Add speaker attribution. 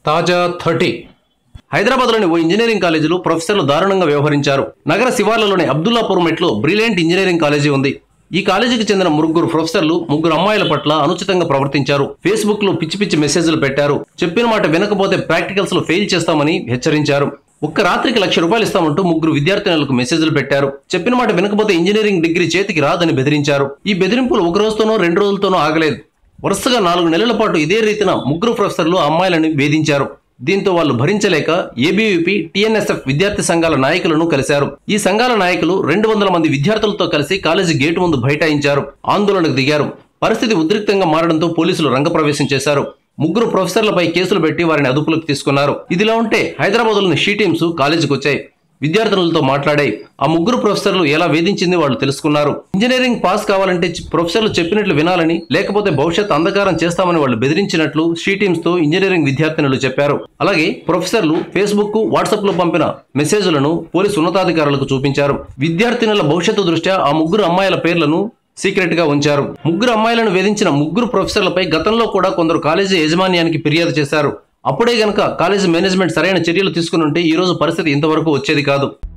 Speaker 1: తాజా థర్టీ హైదరాబాద్లోని ఓ ఇంజనీరింగ్ కాలేజీలో ప్రొఫెసర్లు దారుణంగా వ్యవహరించారు నగర శివార్లలోని అబ్దుల్లాపూర్ మెట్లో బ్రిలియంట్ ఇంజనీరింగ్ కాలేజీ ఉంది ఈ కాలేజీకి చెందిన ముగ్గురు ప్రొఫెసర్లు ముగ్గురు అమ్మాయిల పట్ల అనుచితంగా ప్రవర్తించారు ఫేస్బుక్ లో పిచ్చి పిచ్చి మెసేజ్లు పెట్టారు చెప్పిన మాట వినకపోతే ప్రాక్టికల్స్ లో ఫెయిల్ చేస్తామని హెచ్చరించారు ఒక్క రాత్రికి లక్ష రూపాయలు ఇస్తామంటూ ముగ్గురు విద్యార్థినులకు మెసేజ్లు పెట్టారు చెప్పిన మాట వినకపోతే ఇంజనీరింగ్ డిగ్రీ చేతికి రాదని బెదిరించారు ఈ బెదిరింపులు ఒక రోజుతోనో రెండు రోజులతోనో ఆగలేదు వరుసగా నాలుగు నెలల పాటు ఇదే రీతిన ముగ్గురు ప్రొఫెసర్లు అమ్మాయిలను వేధించారు దీంతో వాళ్ళు భరించలేక ఏబీవీపీ టీఎన్ఎస్ఎఫ్ విద్యార్థి సంఘాల నాయకులను కలిశారు ఈ సంఘాల నాయకులు రెండు వందల మంది విద్యార్థులతో కలిసి కాలేజీ గేటు ముందు బైఠాయించారు ఆందోళనకు దిగారు పరిస్థితి ఉద్రిక్తంగా మారడంతో పోలీసులు రంగప్రవేశం చేశారు ముగ్గురు ప్రొఫెసర్లపై కేసులు పెట్టి వారిని అదుపులోకి తీసుకున్నారు ఇదిలా ఉంటే హైదరాబాద్లోని షీ టీమ్స్ కాలేజీకి వచ్చాయి విద్యార్థులతో మాట్లాడాయి ఆ ముగ్గురు ప్రొఫెసర్లు ఎలా వేధించింది వాళ్ళు తెలుసుకున్నారు ఇంజనీరింగ్ పాస్ కావాలంటే చి- ప్రొఫెసర్లు చెప్పినట్లు వినాలని లేకపోతే భవిష్యత్ అంధకారం చేస్తామని వాళ్ళు బెదిరించినట్లు షీ టీమ్స్ తో ఇంజనీరింగ్ విద్యార్థినులు చెప్పారు అలాగే ప్రొఫెసర్లు ఫేస్బుక్ వాట్సాప్ లో పంపిన మెసేజ్లను పోలీసు ఉన్నతాధికారులకు చూపించారు విద్యార్థినుల భవిష్యత్తు దృష్ట్యా ఆ ముగ్గురు అమ్మాయిల పేర్లను సీక్రెట్ గా ఉంచారు ముగ్గురు అమ్మాయిలను వేధించిన ముగ్గురు ప్రొఫెసర్లపై గతంలో కూడా కొందరు కాలేజీ యాజమాన్యానికి ఫిర్యాదు చేశారు అప్పుడే గనక కాలేజీ మేనేజ్మెంట్ సరైన చర్యలు తీసుకుని ఉంటే ఈ రోజు పరిస్థితి ఇంతవరకు వచ్చేది కాదు